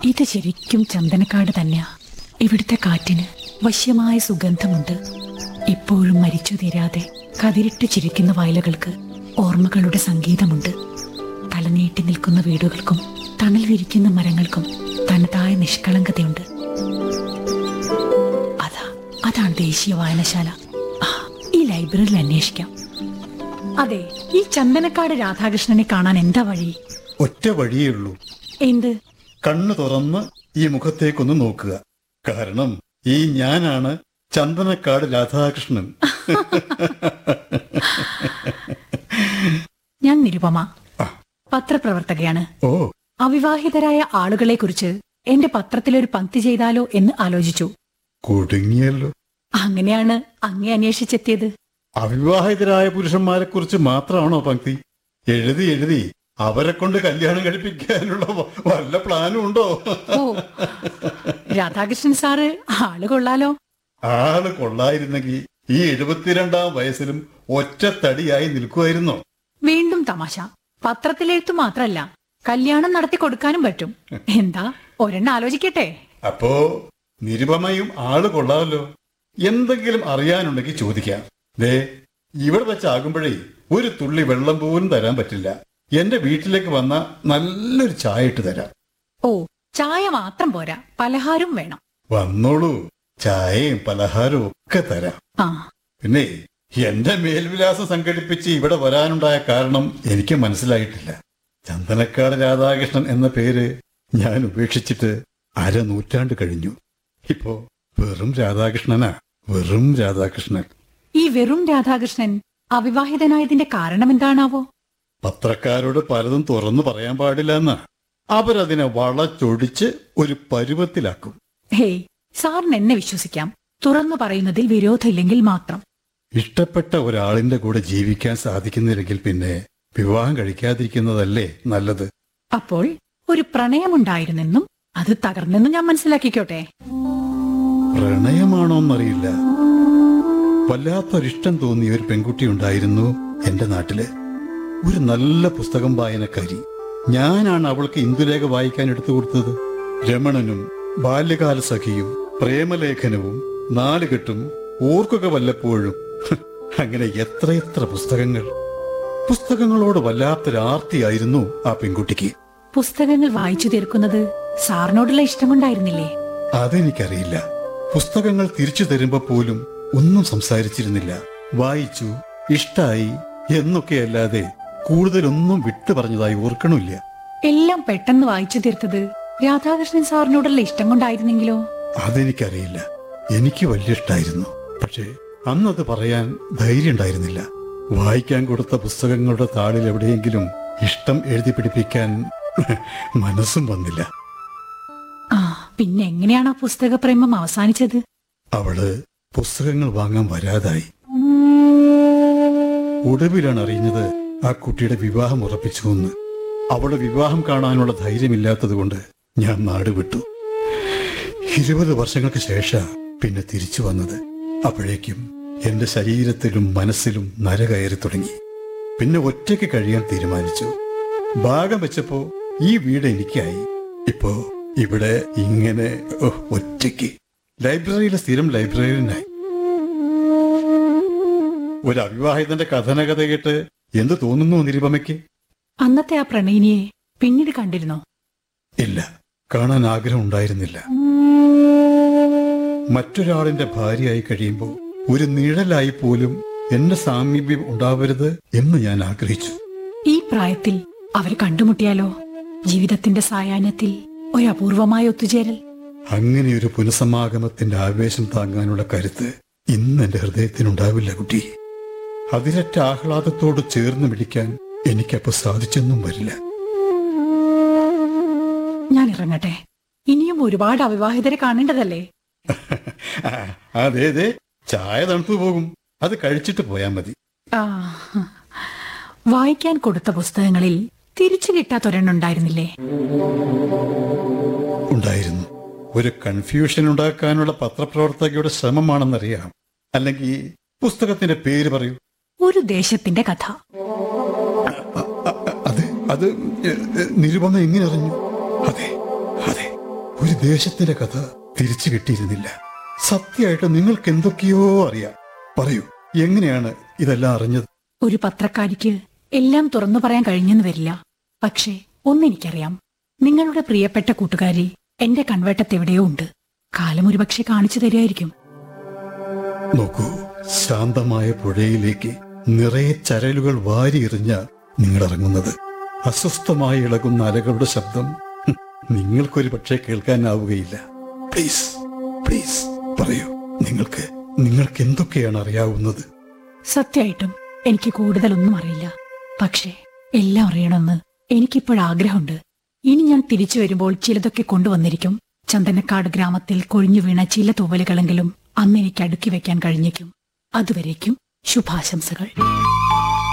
ഇത് ശരിക്കും ചന്ദനക്കാട് തന്നെയാ ഇവിടുത്തെ കാറ്റിന് വശ്യമായ സുഗന്ധമുണ്ട് ഇപ്പോഴും മരിച്ചു തീരാതെ കതിരിട്ട് ചിരിക്കുന്ന വയലുകൾക്ക് ഓർമ്മകളുടെ സംഗീതമുണ്ട് തലനീട്ടി നിൽക്കുന്ന വീടുകൾക്കും തണൽ വിരിക്കുന്ന മരങ്ങൾക്കും തനതായ നിഷ്കളങ്കതയുണ്ട് അതാ അതാണ് ദേശീയ വായനശാല ആ ഈ ലൈബ്രറിയിൽ അന്വേഷിക്കാം അതെ ഈ ചന്ദനക്കാട് രാധാകൃഷ്ണനെ കാണാൻ എന്താ വഴി ഒറ്റ വഴിയേ ഉള്ളൂ എന്ത് കണ്ണു തുറന്ന് ഈ മുഖത്തേക്കൊന്ന് നോക്കുക കാരണം ഈ ഞാനാണ് ചന്ദനക്കാട് രാധാകൃഷ്ണൻ ഞാൻ നിരുപമ ആ. പത്രപ്രവർത്തകയാണ് ഓ അവിവാഹിതരായ ആളുകളെ കുറിച്ച് എന്റെ പത്രത്തിലൊരു പങ്ക്തി ചെയ്താലോ എന്ന് ആലോചിച്ചു കുടുങ്ങിയല്ലോ അങ്ങനെയാണ് അങ്ങേ അന്വേഷിച്ചെത്തിയത് അവിവാഹിതരായ പുരുഷന്മാരെ കുറിച്ച് മാത്രമാണോ പങ്ക്തി എഴുതി എഴുതി അവരെ കൊണ്ട് കല്യാണം കഴിപ്പിക്കാനുള്ള വ- വല്ല പ്ലാനും ഉണ്ടോ ഓ രാധാകൃഷ്ണൻ സാറ് ആള് കൊള്ളാലോ ആള് കൊള്ളായിരുന്നെങ്കിൽ ഈ എഴുപത്തിരണ്ടാം വയസ്സിലും ഒറ്റത്തടിയായി നിൽക്കുമായിരുന്നോ വീണ്ടും തമാശ പത്രത്തിലെഴുത്തു മാത്രല്ല കല്യാണം നടത്തി കൊടുക്കാനും പറ്റും എന്താ ഒരെണ്ണം ആലോചിക്കട്ടെ അപ്പോ നിരുപമയും ആള് കൊള്ളാമല്ലോ എന്തെങ്കിലും അറിയാനുണ്ടെങ്കിൽ ചോദിക്കാം ദേ ഇവിടെ വെച്ചാകുമ്പോഴേ ഒരു തുള്ളി വെള്ളം പോലും തരാൻ പറ്റില്ല എന്റെ വീട്ടിലേക്ക് വന്ന നല്ലൊരു ചായ ഇട്ട് തരാം ഓ ചായ മാത്രം പോരാ പലഹാരം വേണം വന്നോളൂ ചായയും പലഹാരവും ഒക്കെ തരാം ആ പിന്നെ എന്റെ മേൽവിലാസം സംഘടിപ്പിച്ച് ഇവിടെ വരാനുണ്ടായ കാരണം എനിക്ക് മനസ്സിലായിട്ടില്ല ചന്ദനക്കാട് രാധാകൃഷ്ണൻ എന്ന പേര് ഞാൻ ഉപേക്ഷിച്ചിട്ട് അര നൂറ്റാണ്ട് കഴിഞ്ഞു ഇപ്പോ വെറും രാധാകൃഷ്ണനാ വെറും രാധാകൃഷ്ണൻ ഈ വെറും രാധാകൃഷ്ണൻ അവിവാഹിതനായതിന്റെ കാരണം എന്താണാവോ പത്രക്കാരോട് പലതും തുറന്നു പറയാൻ പാടില്ല എന്നാ അവരതിനെ വളച്ചൊടിച്ച് ഒരു പരുവത്തിലാക്കും ഹേയ് സാറിന് എന്നെ വിശ്വസിക്കാം തുറന്നു പറയുന്നതിൽ വിരോധമില്ലെങ്കിൽ മാത്രം ഇഷ്ടപ്പെട്ട ഒരാളിന്റെ കൂടെ ജീവിക്കാൻ സാധിക്കുന്നില്ലെങ്കിൽ പിന്നെ വിവാഹം കഴിക്കാതിരിക്കുന്നതല്ലേ നല്ലത് അപ്പോൾ ഒരു പ്രണയമുണ്ടായിരുന്നെന്നും അത് തകർന്നെന്നും ഞാൻ മനസ്സിലാക്കിക്കോട്ടെ പ്രണയമാണോന്നറിയില്ല വല്ലാത്തൊരിഷ്ടം തോന്നിയ ഒരു പെൺകുട്ടി ഉണ്ടായിരുന്നു എന്റെ നാട്ടില് ഒരു നല്ല പുസ്തകം വായനക്കാരി ഞാനാണ് അവൾക്ക് ഇന്ദുലേഖ വായിക്കാൻ എടുത്തു കൊടുത്തത് രമണനും ബാല്യകാല സഖിയും പ്രേമലേഖനവും നാലുകെട്ടും ഓർക്കുക വല്ലപ്പോഴും ഹ്, അങ്ങനെ എത്രയെത്ര പുസ്തകങ്ങൾ പുസ്തകങ്ങളോട് വല്ലാത്തൊരാർത്തിയായിരുന്നു ആ പെൺകുട്ടിക്ക് പുസ്തകങ്ങൾ വായിച്ചു തീർക്കുന്നത് സാറിനോടുള്ള ഇഷ്ടം കൊണ്ടായിരുന്നില്ലേ അതെനിക്കറിയില്ല പുസ്തകങ്ങൾ തിരിച്ചു തരുമ്പോ പോലും ഒന്നും സംസാരിച്ചിരുന്നില്ല വായിച്ചു ഇഷ്ടായി എന്നൊക്കെയല്ലാതെ കൂടുതലൊന്നും വിട്ടു പറഞ്ഞതായി ഓർക്കണില്ല എല്ലാം പെട്ടെന്ന് വായിച്ചു തീർത്തത് രാധാകൃഷ്ണൻ സാറിനോടുള്ള ഇഷ്ടം കൊണ്ടായിരുന്നെങ്കിലോ അതെനിക്കറിയില്ല എനിക്ക് വലിയ ഇഷ്ടായിരുന്നു പക്ഷേ അന്നത് പറയാൻ ധൈര്യം ഉണ്ടായിരുന്നില്ല വായിക്കാൻ കൊടുത്ത പുസ്തകങ്ങളുടെ താളിൽ എവിടെയെങ്കിലും ഇഷ്ടം എഴുതി പിടിപ്പിക്കാൻ മനസ്സും വന്നില്ല ആ പിന്നെ എങ്ങനെയാണ് ആ പുസ്തക പ്രേമം അവസാനിച്ചത് അവള് പുസ്തകങ്ങൾ വാങ്ങാൻ വരാതായി ഒടുവിലാണ് അറിയുന്നത് ആ കുട്ടിയുടെ വിവാഹം ഉറപ്പിച്ചു എന്ന് അവളുടെ വിവാഹം കാണാനുള്ള ധൈര്യമില്ലാത്തതുകൊണ്ട് ഞാൻ നാട് വിട്ടു ഇരുപത് വർഷങ്ങൾക്ക് ശേഷം പിന്നെ തിരിച്ചു വന്നത് അപ്പോഴേക്കും എന്റെ ശരീരത്തിലും മനസ്സിലും നര കയറി തുടങ്ങി പിന്നെ ഒറ്റയ്ക്ക് കഴിയാൻ തീരുമാനിച്ചു ഭാഗം വെച്ചപ്പോ ഈ വീട് എനിക്കായി ഇപ്പോ ഇവിടെ ഇങ്ങനെ ഓ, ഒറ്റയ്ക്ക് ലൈബ്രറിയിലെ സ്ഥിരം ലൈബ്രറിയനായി ഒരു അവിവാഹിതന്റെ കഥനകഥ കേട്ട് എന്ത് തോന്നുന്നു നിരുപമയ്ക്ക് അന്നത്തെ ആ പ്രണയിനിയെ പിന്നീട് കണ്ടിരുന്നോ ഇല്ല കാണാൻ ആഗ്രഹം ഉണ്ടായിരുന്നില്ല മറ്റൊരാളിന്റെ ഭാര്യയായി കഴിയുമ്പോൾ ഒരു നിഴലായി പോലും എന്റെ സാമീപ്യം ഉണ്ടാവരുത് എന്ന് ഞാൻ ആഗ്രഹിച്ചു ഈ പ്രായത്തിൽ അവർ കണ്ടുമുട്ടിയാലോ ജീവിതത്തിന്റെ സായാഹ്നത്തിൽ ഒരു അപൂർവമായ ഒത്തുചേരൽ അങ്ങനെ ഒരു പുനഃസമാഗമത്തിന്റെ ആവേശം താങ്ങാനുള്ള കരുത്ത് ഇന്ന് എന്റെ ഹൃദയത്തിനുണ്ടാവില്ല കുട്ടി അതിരറ്റ ആഹ്ലാദത്തോട് ചേർന്ന് പിടിക്കാൻ എനിക്കപ്പോ സാധിച്ചെന്നും വരില്ല ഞാൻ ഇറങ്ങട്ടെ ഇനിയും ഒരുപാട് അവിവാഹിതരെ കാണേണ്ടതല്ലേ ആ, അതെ അതെ ചായ തണുത്തു പോകും അത് കഴിച്ചിട്ട് പോയാൽ മതി ആ വായിക്കാൻ കൊടുത്ത പുസ്തകങ്ങളിൽ തിരിച്ചു കിട്ടാത്തൊരെണ്ണുണ്ടായിരുന്നില്ലേ ഉണ്ടായിരുന്നു ഒരു കൺഫ്യൂഷൻ ഉണ്ടാക്കാനുള്ള പത്രപ്രവർത്തകയുടെ ശ്രമമാണെന്നറിയാം അല്ലെങ്കിൽ പുസ്തകത്തിന്റെ പേര് പറയൂ ഒരു ദേശത്തിന്റെ കഥ അ- അത് അത് എ, എ, നിരുപമ എങ്ങനെ അറിഞ്ഞു അതെ അതെ ദേശത്തിന്റെ കഥ തിരിച്ചു കിട്ടിയിരുന്നില്ല സത്യമായിട്ട് നിങ്ങൾക്ക് എന്തൊക്കെയോ അറിയാം പറയൂ എങ്ങനെയാണ് ഇതെല്ലാം അറിഞ്ഞത് ഒരു പത്രക്കാരിക്ക് എല്ലാം തുറന്നു പറയാൻ കഴിഞ്ഞെന്ന് വരില്ല പക്ഷേ ഒന്നെനിക്കറിയാം നിങ്ങളുടെ പ്രിയപ്പെട്ട കൂട്ടുകാരി എന്റെ കൺവേട്ടത്ത് എവിടെയോ ഉണ്ട് കാലം ഒരുപക്ഷെ കാണിച്ചു തരുമായിരിക്കും നോക്കൂ ശാന്തമായ പുഴയിലേക്ക് നിറയെ ചരലുകൾ വാരിയെറിഞ്ഞ നിങ്ങൾ ഇറങ്ങുന്നത് അസ്വസ്ഥമായി ഇളകുന്ന അലകളുടെ ശബ്ദം ഹും, നിങ്ങൾക്കൊരു പക്ഷേ കേൾക്കാനാവുകയില്ല പ്ലീസ് പ്ലീസ് പറയൂ നിങ്ങൾക്ക് നിങ്ങൾക്ക് എന്തൊക്കെയാണ് അറിയാവുന്നത് സത്യമായിട്ടും എനിക്ക് കൂടുതലൊന്നും അറിയില്ല പക്ഷേ എല്ലാം അറിയണമെന്ന് എനിക്കിപ്പോഴാഗ്രഹമുണ്ട് ഇനി ഞാൻ തിരിച്ചു വരുമ്പോൾ ചിലതൊക്കെ കൊണ്ടുവന്നിരിക്കും ചന്ദനക്കാട് ഗ്രാമത്തിൽ കൊഴിഞ്ഞു വീണ ചില തൂവലുകളെങ്കിലും അന്ന് എനിക്ക് അടുക്കി വെക്കാൻ കഴിഞ്ഞേക്കും അതുവരേക്കും ശുഭാശംസകൾ